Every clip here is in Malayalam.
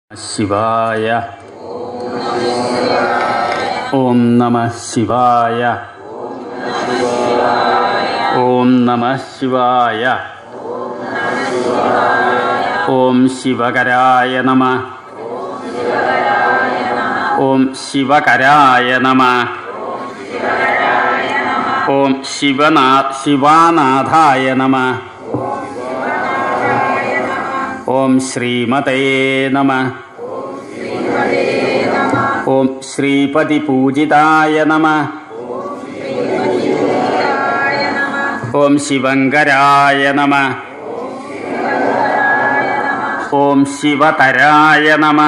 ശിവായ ഓം നമ ശിവായ ഓം നമ ശിവായ ഓം ശിവകരായ നമ ഓം ശിവകരായ നമ ഓം ശിവനാ ശിവാനാഥായ നമ ഓം ശ്രീമതേ നമ ഓം ശ്രീപതിപൂജിതായ നമ ഓം ശിവങ്കരായ നമ ഓം ശിവതരായ നമ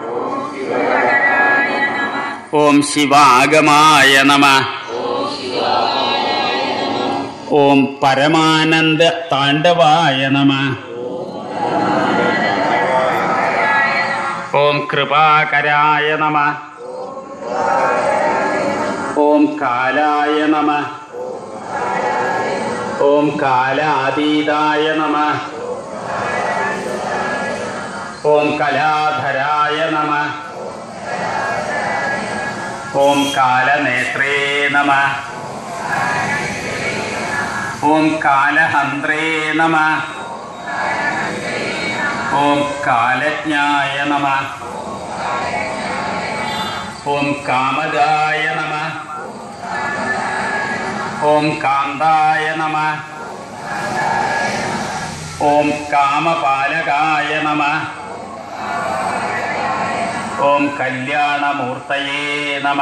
ഓം ശിവാഗമായ നമ ഓം പരമാനന്ദ താണ്ഡവായ നമ ഓം കൃപാകരായ നമ ഓം കാലായ നമ ഓം കാലാതീതായ നമ ഓം കലാധരായ നമ ഓം കാലനേത്രേ നമ ഓം കാലഹന്ത്രേ നമ ഓം കാലജ്ഞായ നമ ഓം കാമദായ നമ ഓം കാന്തായ നമ ഓം കാമപാലകായ നമ ഓം കല്യാണമൂർത്തയേ നമ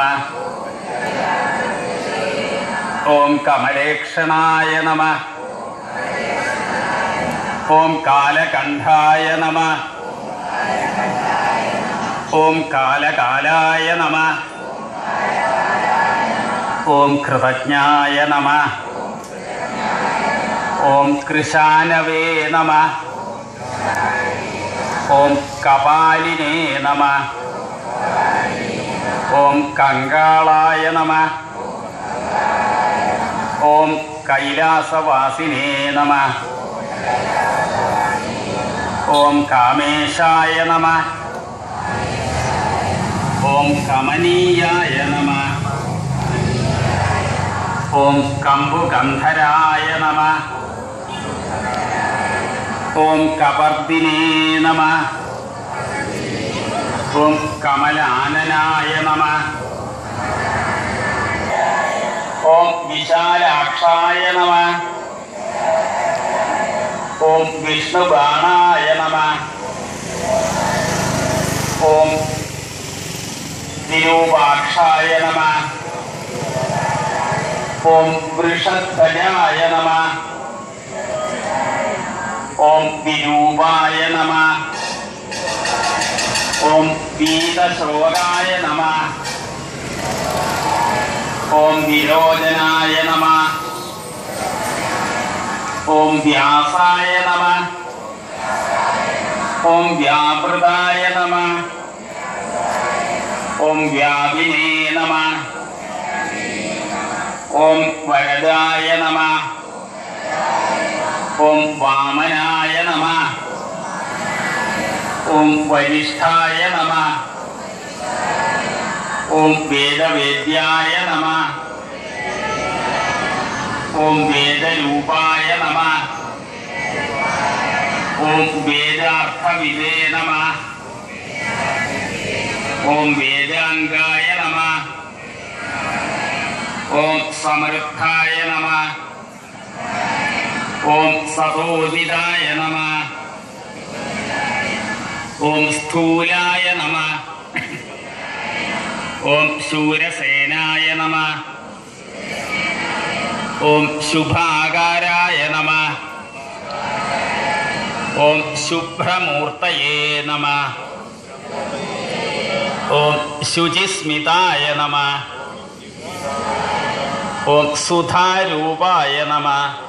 ഓം കമലേക്ഷണായ നമ ഓം കാലകണ്ഠായ നമ ഓം കാലകാലായ നമ ഓം കൃതജ്ഞായ നമ ഓം കൃശാനവേ നമ ഓം കപാലിനേ നമ ഓം കങ്കാളായ നമ ഓം കൈലാസവാസിനേ നമ ഓം കാമേശായ നമ ഓം കമനീയായ നമ ഓം കമ്പുഗന്ധരായ നമ ഓം കപർദിനേ നമ ഓം കമലാനനായ നമ ഓം വിശാലാക്ഷായ നമ ഓം വിഷ്ണുബാണായ നമ ഓം വിരൂപാക്ഷായ നമ ഓം വൃഷധ്വജായ നമ ഓം വിരൂപായ നമ ഓം വീതശോകായ നമ ഓം വിരോചനായ നമ ഓം വ്യാസായ നമ ഓം വ്യാപൃതായ നമ ഓം വ്യാപിനേ നമ ഓം വരദായ നമ ഓം വാമനായ നമ ഓം വരിഷ്ഠായ നമ ഓം വേദവേദ്യായ നമ ഓം വേദരൂപായ നമ ഓം വേദാർത്ഥവിദേ നമ ഓം വേദാംഗായ നമ ഓം സമൃദ്ധായ നമ ഓം സതോദിതായ നമ ഓം സ്ഥൂലായ നമ ഓം ശൂരസേനായ നമ ഓം ശുഭാകാരായ നമ ഓം ശുഭ്രമൂർത്തയേ നമ ഓം ശുചിസ്മിതായ നമ ഓം സുധാരൂപായ നമ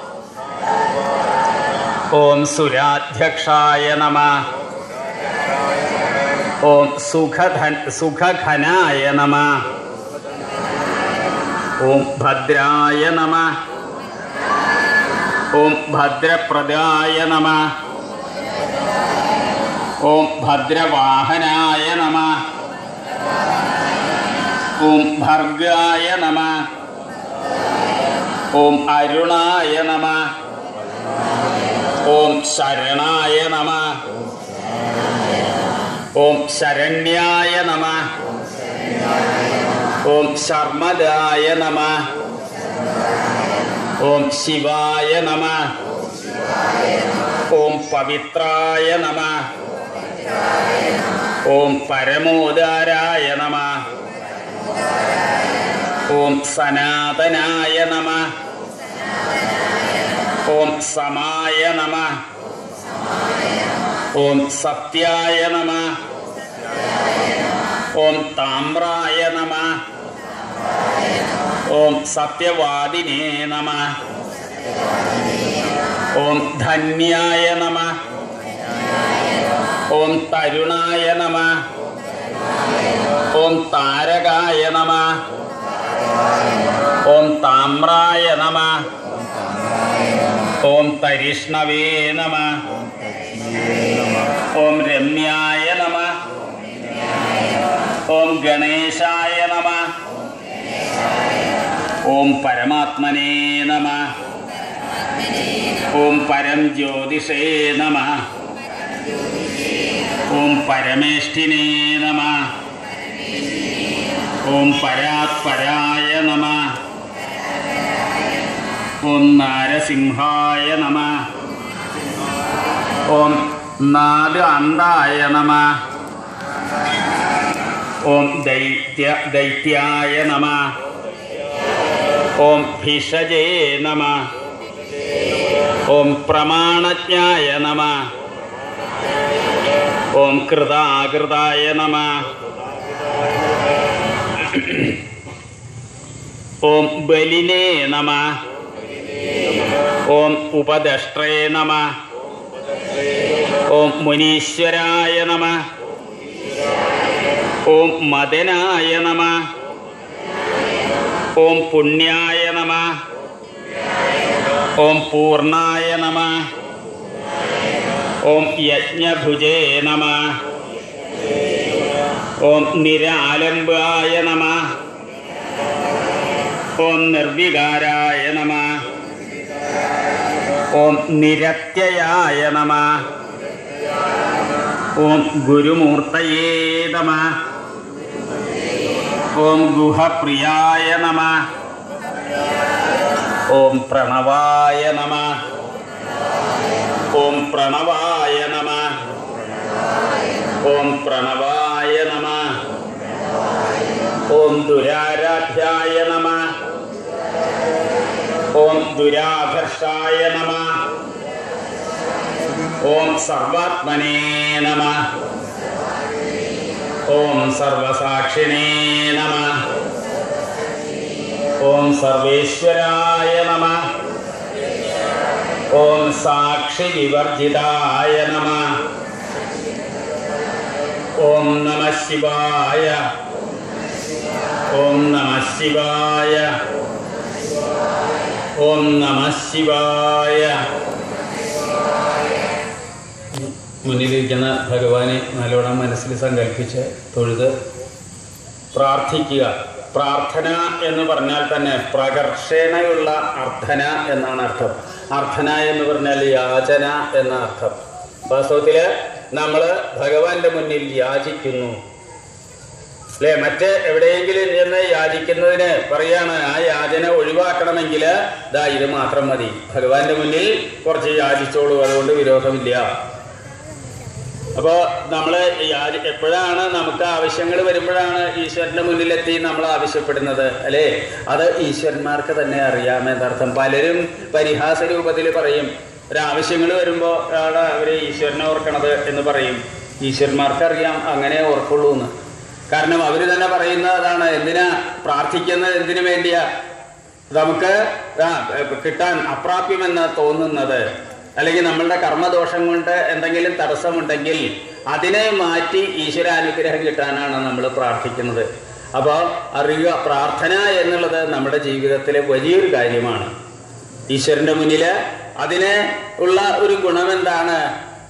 ഓം സുരാധ്യക്ഷായ നമ ഓം സുഖധൻ സുഖഘനായ നമ ഓം ഭദ്രായ നമ ഓം ഭദ്രപ്രദായ നമ ഓം ഭദ്രവാഹനായ നമ ഓം ഭർഗായ നമ ഓം അരുണായ നമ ഓം ശരണായ നമ ഓം ശരണ്യായ നമ ഓം ശർമ്മദായ നമ ഓം ശിവായ നമ ഓം പവിത്രായ നമ ഓം പരമോദാരായ നമ ഓം സനാതനായ നമ ഓം സമായ നമ ഓം സത്യായ നമ ഓം താമ്രായ നമ ഓം സത്യവാദിനേ നമ ഓം ധന്യായ നമ ഓം തരുണായ നമ ഓം താരകായ നമ ഓം താമ്രായ നമ ഓം തരിഷ്ണവേ നമ ഓം രമ്യായ നമ ഓം ഗണേശായ നമ ഓം പരമാത്മനേ നമ ഓം പരം ജ്യോതിഷേ നമ ഓം പരമേഷ്ഠിനേ നമ ഓം പരാത്പരായ നമ ഓം നാരസിംഹായ നമ ഓം നാല് അന്തായ നമ ഓം ദൈത്യ ദൈത്യായ നമ ഓം ഭിഷജേ നമ ഓം പ്രമാണജ്ഞായ നമ ഓം കൃതാകൃതായ നമ ഓം ബലിനേ നമ ഓം ഉപദഷ്ട്രേ നമ ഓം മുനീശ്വരായ നമ ഓം മദനായ നമ ഓം പുണ്യായ നമ ഓം പൂർണായ നമ ഓം യജ്ഞഭുജേ നമ ഓം നിരാലംബായ നമ ഓം നിർവികാരായ നമ ഓം നിരത്യയായ നമ ഓം ഗുരുമൂർത്തയേ നമ ഓം ഗുഹപ്രിയായ നമ ഓം പ്രണവായ നമ ഓം പ്രണവായ നമ ഓം പ്രണവായ നമ ഓം ദുരാരാധ്യായ നമ ഓം ദുരാധർഷായ നമ ഓം സർവാത്മനേ നമ ഓം സർവസാക്ഷിണേ നമ ഓം സർവേശ്വരായ നമ ഓം സാക്ഷി വിവർജിതായ നമ ഓം നമ ശിവായ ഓം നമ ശിവായ ഓം നമ ശിവായ മുന്നിലിരിക്കുന്ന ഭഗവാനെ നല്ലോണം മനസ്സിൽ സങ്കല്പിച്ച് തൊഴുത് പ്രാർത്ഥിക്കുക പ്രാർത്ഥന എന്ന് പറഞ്ഞാൽ തന്നെ പ്രകർഷണയുള്ള അർത്ഥന എന്നാണ് അർത്ഥം അർത്ഥന എന്ന് പറഞ്ഞാൽ യാചന എന്ന അർത്ഥം വാസ്തവത്തിൽ നമ്മൾ ഭഗവാന്റെ മുന്നിൽ യാചിക്കുന്നു അല്ലേ മറ്റ് എവിടെയെങ്കിലും ചെന്ന് യാചിക്കുന്നതിന് പറയാണ് ആ യാചന ഒഴിവാക്കണമെങ്കിൽ ദാ ഇത് മാത്രം മതി ഭഗവാന്റെ മുന്നിൽ കുറച്ച് യാചിച്ചോളൂ അതുകൊണ്ട് വിരോധമില്ല അപ്പോൾ നമ്മൾ എപ്പോഴാണ് നമുക്ക് ആവശ്യങ്ങൾ വരുമ്പോഴാണ് ഈശ്വരന്റെ മുന്നിലെത്തി നമ്മൾ ആവശ്യപ്പെടുന്നത് അല്ലേ അത് ഈശ്വരന്മാർക്ക് തന്നെ അറിയാം എന്നർത്ഥം പലരും പരിഹാസ രൂപത്തിൽ പറയും ഒരാവശ്യങ്ങൾ വരുമ്പോൾ ആണ് അവർ ഈശ്വരനെ ഓർക്കണത് എന്ന് പറയും ഈശ്വരന്മാർക്ക് അറിയാം അങ്ങനെ ഓർക്കുള്ളൂ എന്ന് കാരണം അവർ തന്നെ പറയുന്നത് അതാണ് എന്തിനാ പ്രാർത്ഥിക്കുന്നത് എന്തിനു വേണ്ടിയാ നമുക്ക് ആ, കിട്ടാൻ അപ്രാപ്യമെന്ന് തോന്നുന്നത് അല്ലെങ്കിൽ നമ്മളുടെ കർമ്മദോഷം കൊണ്ട് എന്തെങ്കിലും തടസ്സമുണ്ടെങ്കിൽ അതിനെ മാറ്റി ഈശ്വരാനുഗ്രഹം കിട്ടാനാണ് നമ്മൾ പ്രാർത്ഥിക്കുന്നത് അപ്പോൾ അറിയുക പ്രാർത്ഥന എന്നുള്ളത് നമ്മുടെ ജീവിതത്തിലെ വലിയൊരു കാര്യമാണ് ഈശ്വരന്റെ മുന്നിൽ അതിന് ഉള്ള ഒരു ഗുണം എന്താണ്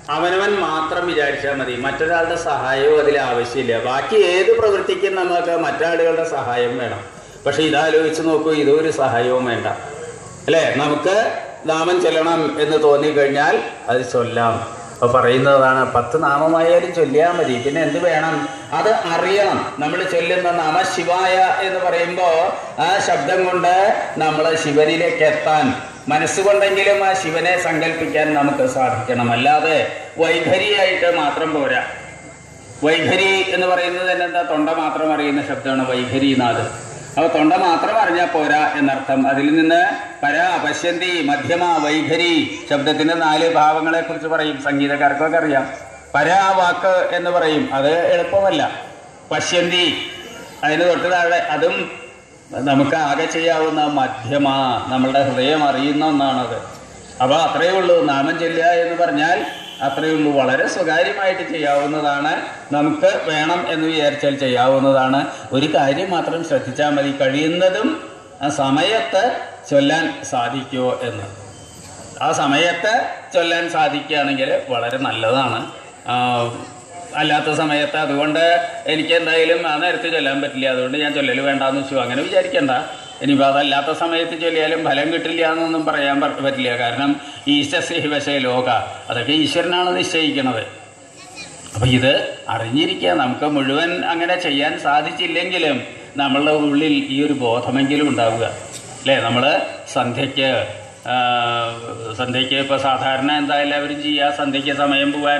അവനവൻ മാത്രം വിചാരിച്ചാൽ മതി മറ്റൊരാളുടെ സഹായവും അതിൽ ആവശ്യമില്ല ബാക്കി ഏത് പ്രവൃത്തിക്കും നമുക്ക് മറ്റാളുകളുടെ സഹായം വേണം പക്ഷെ ഇതാലോചിച്ച് നോക്കൂ ഇതൊരു സഹായവും വേണ്ട അല്ലേ നമുക്ക് നാമം ചൊല്ലണം എന്ന് തോന്നിക്കഴിഞ്ഞാൽ അത് ചൊല്ലാം അപ്പൊ പറയുന്നതാണ് പത്ത് നാമമായാലും ചൊല്ലിയാൽ മതി പിന്നെ എന്ത് വേണം അത് അറിയണം നമ്മൾ ചൊല്ലുന്ന നാമ ശിവായ എന്ന് പറയുമ്പോൾ ആ ശബ്ദം കൊണ്ട് നമ്മൾ ശിവനിലേക്ക് എത്താൻ മനസ്സുകൊണ്ടെങ്കിലും ആ ശിവനെ സങ്കല്പിക്കാൻ നമുക്ക് സാധിക്കണം അല്ലാതെ വൈഖരിയായിട്ട് മാത്രം പോരാ വൈഖരി എന്ന് പറയുന്നത് തന്നെ എന്താ തൊണ്ട മാത്രം അറിയുന്ന ശബ്ദമാണ് വൈഖരിനാഥ് അപ്പോൾ തൊണ്ട മാത്രം അറിഞ്ഞാൽ പോരാ എന്നർത്ഥം അതിൽ നിന്ന് പര പശ്യന്തി മധ്യമ വൈഖരി ശബ്ദത്തിന്റെ നാല് ഭാവങ്ങളെ കുറിച്ച് പറയും സംഗീതക്കാർക്കൊക്കെ അറിയാം പര വാക്ക് എന്ന് പറയും അത് എളുപ്പമല്ല പശ്യന്തി അതിന് തൊട്ട് താഴെ അതും നമുക്ക് ആകെ ചെയ്യാവുന്ന മധ്യമ നമ്മളുടെ ഹൃദയം അറിയുന്ന ഒന്നാണത് അപ്പോൾ അത്രയേ ഉള്ളൂ നാമം ചൊല്ലുക എന്ന് പറഞ്ഞാൽ അത്രയേ ഉള്ളൂ വളരെ സ്വകാര്യമായിട്ട് ചെയ്യാവുന്നതാണ് നമുക്ക് വേണം എന്ന് വിചാരിച്ചാൽ ചെയ്യാവുന്നതാണ് ഒരു കാര്യം മാത്രം ശ്രദ്ധിച്ചാൽ മതി കഴിയുന്നതും ആ സമയത്ത് ചൊല്ലാൻ സാധിക്കുമോ എന്ന് ആ സമയത്ത് ചൊല്ലാൻ സാധിക്കുകയാണെങ്കിൽ വളരെ നല്ലതാണ് ആ, അല്ലാത്ത സമയത്ത് അതുകൊണ്ട് എനിക്ക് എന്തായാലും ആ നേരത്തെ ചൊല്ലാൻ പറ്റില്ല അതുകൊണ്ട് ഞാൻ ചൊല്ലൽ വേണ്ടാന്ന് വെച്ചു അങ്ങനെ വിചാരിക്കണ്ട ഇനിയിപ്പോൾ അതല്ലാത്ത സമയത്ത് ചൊല്ലിയാലും ഫലം കിട്ടില്ല എന്നൊന്നും പറയാൻ പ- പറ്റില്ല കാരണം ഈശ്വസേവശേ ലോക അതൊക്കെ ഈശ്വരനാണ് നിശ്ചയിക്കുന്നത് അപ്പം ഇത് അറിഞ്ഞിരിക്കുക നമുക്ക് മുഴുവൻ അങ്ങനെ ചെയ്യാൻ സാധിച്ചില്ലെങ്കിലും നമ്മളുടെ ഉള്ളിൽ ഈ ഒരു ബോധമെങ്കിലും ഉണ്ടാവുക അല്ലേ നമ്മൾ സന്ധ്യയ്ക്ക് ആ, സന്ധ്യയ്ക്ക് ഇപ്പോൾ സാധാരണ എന്താ എല്ലാവരും ചെയ്യുക സന്ധ്യയ്ക്ക് സമയം പോവാൻ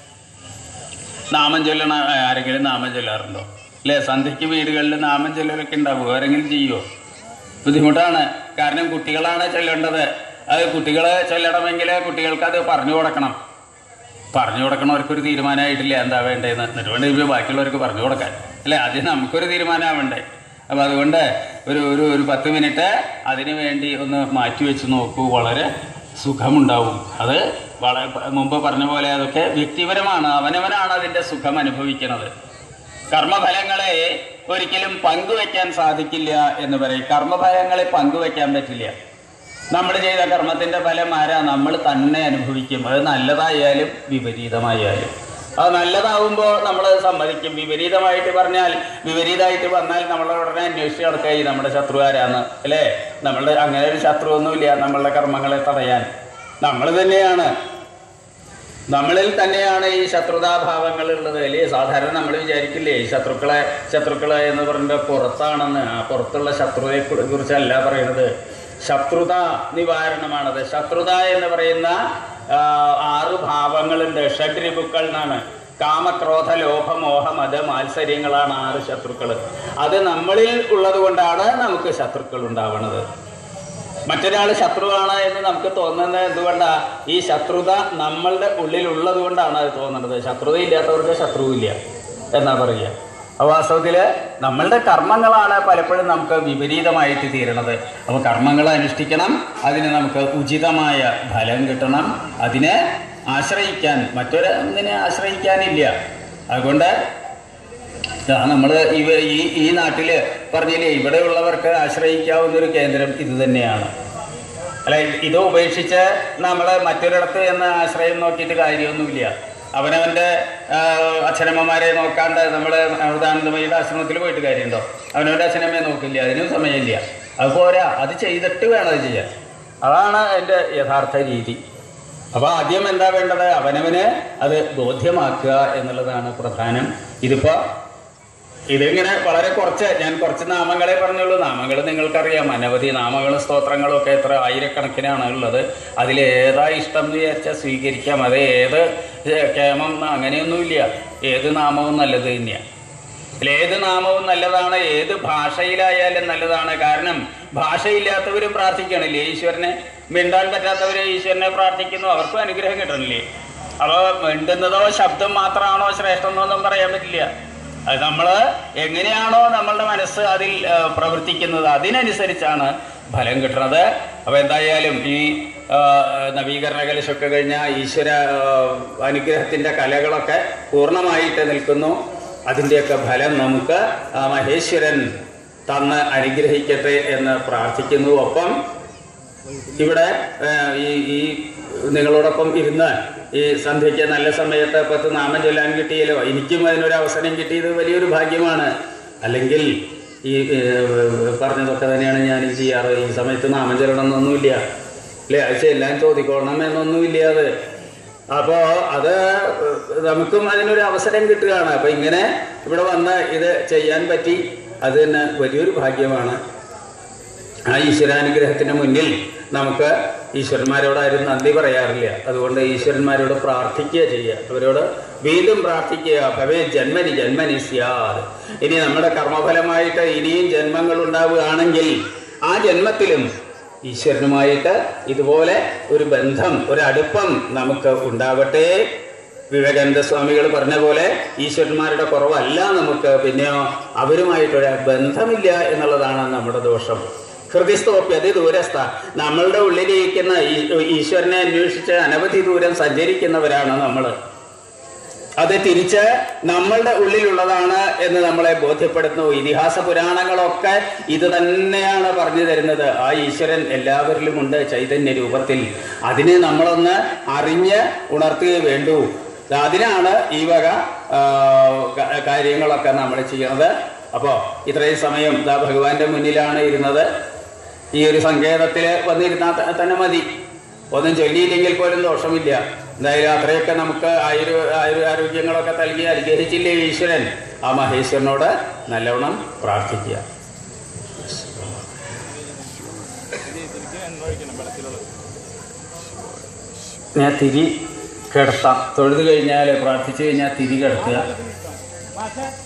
നാമം ചൊല്ലണ ആ, ആരെങ്കിലും നാമം ചൊല്ലാറുണ്ടോ അല്ലേ സന്ധ്യയ്ക്ക് വീടുകളിൽ നാമം ചൊല്ലലൊക്കെ ഉണ്ടാവുമോ ആരെങ്കിലും ചെയ്യുമോ ബുദ്ധിമുട്ടാണ് കാരണം കുട്ടികളാണ് ചൊല്ലേണ്ടത് അത് കുട്ടികൾ ചൊല്ലണമെങ്കിൽ കുട്ടികൾക്ക് അത് പറഞ്ഞു കൊടുക്കണം പറഞ്ഞു കൊടുക്കണവർക്കൊരു തീരുമാനമായിട്ടില്ല എന്താ വേണ്ടതെന്ന് എന്നിട്ട് വേണ്ട ഇപ്പോൾ ബാക്കിയുള്ളവർക്ക് പറഞ്ഞു കൊടുക്കാൻ അല്ലേ ആദ്യം നമുക്കൊരു തീരുമാനമാവണ്ടേ അപ്പോൾ അതുകൊണ്ട് ഒരു ഒരു ഒരു പത്ത് മിനിറ്റ് അതിനു വേണ്ടി ഒന്ന് മാറ്റി വെച്ച് നോക്കൂ വളരെ സുഖമുണ്ടാവും അത് വളരെ മുമ്പ് പറഞ്ഞ പോലെ അതൊക്കെ വ്യക്തിപരമാണ് അവനവനാണ് അതിൻ്റെ സുഖം അനുഭവിക്കുന്നത് കർമ്മഫലങ്ങളെ ഒരിക്കലും പങ്കുവെക്കാൻ സാധിക്കില്ല എന്ന് പറയും കർമ്മഫലങ്ങളെ പങ്കുവെക്കാൻ പറ്റില്ല നമ്മൾ ചെയ്ത കർമ്മത്തിന്റെ ഫലം ആരാ നമ്മൾ തന്നെ അനുഭവിക്കും അത് നല്ലതായാലും വിപരീതമായാലും അത് നല്ലതാവുമ്പോൾ നമ്മൾ സമ്മതിക്കും വിപരീതമായിട്ട് പറഞ്ഞാൽ വിപരീതമായിട്ട് വന്നാൽ നമ്മൾ ഉടനെ അന്വേഷിച്ച് നടക്കായി നമ്മുടെ ശത്രു ആരാന്ന് അല്ലേ നമ്മളുടെ അങ്ങനെ ഒരു ശത്രുവൊന്നുമില്ല നമ്മളുടെ കർമ്മങ്ങളെ തടയാൻ നമ്മൾ തന്നെയാണ് നമ്മളിൽ തന്നെയാണ് ഈ ശത്രുതാഭാവങ്ങൾ ഉള്ളത് അല്ലേ സാധാരണ നമ്മൾ വിചാരിക്കില്ലേ ഈ ശത്രുക്കളെ ശത്രുക്കളെ എന്ന് പറയുന്നത് പുറത്താണെന്ന് ആ പുറത്തുള്ള ശത്രുതയെ കു- കുറിച്ചല്ല പറയുന്നത് ശത്രുത നിവാരണമാണത് ശത്രുത എന്ന് പറയുന്ന ആ, ആറ് ഭാവങ്ങളുണ്ട് ഷഡ്രിപുക്കൾ എന്നാണ് കാമക്രോധ ലോഭ മോഹ മത മാത്സര്യങ്ങളാണ് ആറ് ശത്രുക്കൾ അത് നമ്മളിൽ ഉള്ളത് കൊണ്ടാണ് നമുക്ക് ശത്രുക്കൾ ഉണ്ടാവുന്നത് മറ്റൊരാൾ ശത്രുവാണ് എന്ന് നമുക്ക് തോന്നുന്നത് എന്തുകൊണ്ടാ ഈ ശത്രുത നമ്മളുടെ ഉള്ളിൽ ഉള്ളത് കൊണ്ടാണ് അത് തോന്നുന്നത് ശത്രുത ഇല്ലാത്തവർക്ക് ശത്രുവില്ല എന്നാ പറയുക അപ്പോൾ വാസ്തവത്തിൽ നമ്മളുടെ കർമ്മങ്ങളാണ് പലപ്പോഴും നമുക്ക് വിപരീതമായിട്ട് തീരണത് അപ്പോൾ കർമ്മങ്ങൾ അനുഷ്ഠിക്കണം അതിന് നമുക്ക് ഉചിതമായ ഫലം കിട്ടണം അതിനെ ആശ്രയിക്കാൻ മറ്റൊരൊന്നിനെ ആശ്രയിക്കാനില്ല അതുകൊണ്ട് നമ്മൾ ഇവ ഈ ഈ നാട്ടിൽ പറഞ്ഞില്ലേ ഇവിടെ ഉള്ളവർക്ക് ആശ്രയിക്കാവുന്ന ഒരു കേന്ദ്രം ഇത് തന്നെയാണ് അല്ല ഇത് ഉപേക്ഷിച്ച് നമ്മൾ മറ്റൊരിടത്ത് എന്ന് ആശ്രയം നോക്കിയിട്ട് കാര്യമൊന്നുമില്ല അവനവൻ്റെ ആ, അച്ഛനമ്മമാരെ നോക്കാണ്ട് നമ്മൾ അമൃതാനന്ദമയുടെ ആശ്രമത്തിൽ പോയിട്ട് കാര്യമുണ്ടോ അവനവൻ്റെ അച്ഛനമ്മയെ നോക്കില്ല അതിനും സമയമില്ല അത് പോരാ അത് ചെയ്തിട്ട് വേണം അത് ചെയ്യാൻ അതാണ് എൻ്റെ യഥാർത്ഥ രീതി അപ്പോൾ ആദ്യം എന്താ വേണ്ടത് അവനവന് അത് ബോധ്യമാക്കുക എന്നുള്ളതാണ് പ്രധാനം ഇതിപ്പോൾ ഇതിങ്ങനെ വളരെ കുറച്ച് ഞാൻ കുറച്ച് നാമങ്ങളെ പറഞ്ഞുള്ളൂ നാമങ്ങൾ നിങ്ങൾക്കറിയാം അനവധി നാമങ്ങളും സ്തോത്രങ്ങളും ഒക്കെ എത്ര ആയിരക്കണക്കിനാണ് ഉള്ളത് അതിൽ ഏതാ ഇഷ്ടം എന്ന് വിചാരിച്ചാൽ സ്വീകരിക്കാം അത് ഏത് കേമം ന്ന് അങ്ങനെയൊന്നുമില്ല ഏത് നാമവും നല്ലത് തന്നെയാണ് ഇതിൽ ഏത് നാമവും നല്ലതാണ് ഏത് ഭാഷയിലായാലും നല്ലതാണ് കാരണം ഭാഷയില്ലാത്തവരും പ്രാർത്ഥിക്കണില്ലേ ഈശ്വരനെ മിണ്ടാൻ പറ്റാത്തവരെ ഈശ്വരനെ പ്രാർത്ഥിക്കുന്നു അവർക്കും അനുഗ്രഹം കിട്ടണില്ലേ അപ്പോൾ മിണ്ടുന്നതോ ശബ്ദം മാത്രമാണോ ശ്രേഷ്ഠം എന്നൊന്നും പറയാൻ പറ്റില്ല അത് നമ്മൾ എങ്ങനെയാണോ നമ്മളുടെ മനസ്സ് അതിൽ ആ, പ്രവർത്തിക്കുന്നത് അതിനനുസരിച്ചാണ് ഫലം കിട്ടുന്നത് അപ്പോൾ എന്തായാലും ഈ ആ, നവീകരണ കലശമൊക്കെ കഴിഞ്ഞ ഈശ്വര ആ, അനുഗ്രഹത്തിൻ്റെ കലകളൊക്കെ പൂർണ്ണമായിട്ട് നിൽക്കുന്നു അതിൻ്റെയൊക്കെ ഫലം നമുക്ക് ആ മഹേശ്വരൻ തന്ന് അനുഗ്രഹിക്കട്ടെ എന്ന് പ്രാർത്ഥിക്കുന്നു ഒപ്പം ഇവിടെ ആ, ഈ ഈ നിങ്ങളോടൊപ്പം ഇരുന്ന് ഈ സന്ധ്യയ്ക്ക് നല്ല സമയത്ത് പത്ത് നാമം ചൊല്ലാൻ കിട്ടിയല്ലോ എനിക്കും അതിനൊരു അവസരം കിട്ടിയത് വലിയൊരു ഭാഗ്യമാണ് അല്ലെങ്കിൽ ഈ ഏഹ്, പറഞ്ഞതൊക്കെ തന്നെയാണ് ഞാൻ ഈ ചെയ്യാറ് ഈ സമയത്ത് നാമം ചൊല്ലണം എന്നൊന്നുമില്ല അല്ലേ അത് ചെല്ലാൻ ചോദിക്കണം എന്നൊന്നുമില്ല അത് അപ്പോൾ അത് നമുക്കും അതിനൊരു അവസരം കിട്ടുകയാണ് അപ്പോൾ ഇങ്ങനെ ഇവിടെ വന്ന് ഇത് ചെയ്യാൻ പറ്റി അത് തന്നെ വലിയൊരു ഭാഗ്യമാണ് ആ ഈശ്വരാനുഗ്രഹത്തിന് മുന്നിൽ നമുക്ക് ഈശ്വരന്മാരോട് ആരും നന്ദി പറയാറില്ല അതുകൊണ്ട് ഈശ്വരന്മാരോട് പ്രാർത്ഥിക്കുക ചെയ്യുക അവരോട് വീണ്ടും പ്രാർത്ഥിക്കുക ഭവേ ജന്മനി ജന്മനി സ്യാത് ഇനി നമ്മുടെ കർമ്മഫലമായിട്ട് ഇനിയും ജന്മങ്ങൾ ഉണ്ടാവുകയാണെങ്കിൽ ആ ജന്മത്തിലും ഈശ്വരനുമായിട്ട് ഇതുപോലെ ഒരു ബന്ധം ഒരു അടുപ്പം നമുക്ക് ഉണ്ടാവട്ടെ വിവേകാനന്ദ സ്വാമികൾ പറഞ്ഞ പോലെ ഈശ്വരന്മാരുടെ കുറവല്ല നമുക്ക് പിന്നെയോ അവരുമായിട്ടൊരു ബന്ധമില്ല എന്നുള്ളതാണ് നമ്മുടെ ദോഷം ഹൃദയസ്ഥോപ്യതി ദൂരസ്ഥ നമ്മളുടെ ഉള്ളിലിരിക്കുന്ന ഈ- ഈശ്വരനെ അന്വേഷിച്ച് അനവധി ദൂരം സഞ്ചരിക്കുന്നവരാണ് നമ്മൾ അത് തിരിച്ച് നമ്മളുടെ ഉള്ളിലുള്ളതാണ് എന്ന് നമ്മളെ ബോധ്യപ്പെടുത്തുന്നു ഇതിഹാസ പുരാണങ്ങളൊക്കെ ഇത് തന്നെയാണ് പറഞ്ഞു തരുന്നത് ആ ഈശ്വരൻ എല്ലാവരിലുമുണ്ട് ചൈതന്യ രൂപത്തിൽ അതിനെ നമ്മളൊന്ന് അറിഞ്ഞ് ഉണർത്തുകയേ വേണ്ടൂ അതിനാണ് ഈ വക ആ, ക- കാര്യങ്ങളൊക്കെ നമ്മൾ ചെയ്യുന്നത് അപ്പോൾ ഇത്രയും സമയം ഇതാ ഭഗവാന്റെ മുന്നിലാണ് ഇരുന്നത് ഈ ഒരു സങ്കേതത്തിൽ വന്നിരുന്നാൽ ത- തന്നെ മതി ഒന്നും ചൊല്ലിയില്ലെങ്കിൽ പോലും ദോഷമില്ല എന്തായാലും അത്രയൊക്കെ നമുക്ക് ആയുർ ആയുർ ആരോഗ്യങ്ങളൊക്കെ നൽകി അനുഗ്രഹിച്ചില്ലേ ഈശ്വരൻ ആ മഹേശ്വരനോട് നല്ലവണ്ണം പ്രാർത്ഥിക്കുക ഞാൻ തിരി കിടത്താം തൊഴുത് കഴിഞ്ഞാൽ പ്രാർത്ഥിച്ചു കഴിഞ്ഞാൽ തിരി കിടത്തുക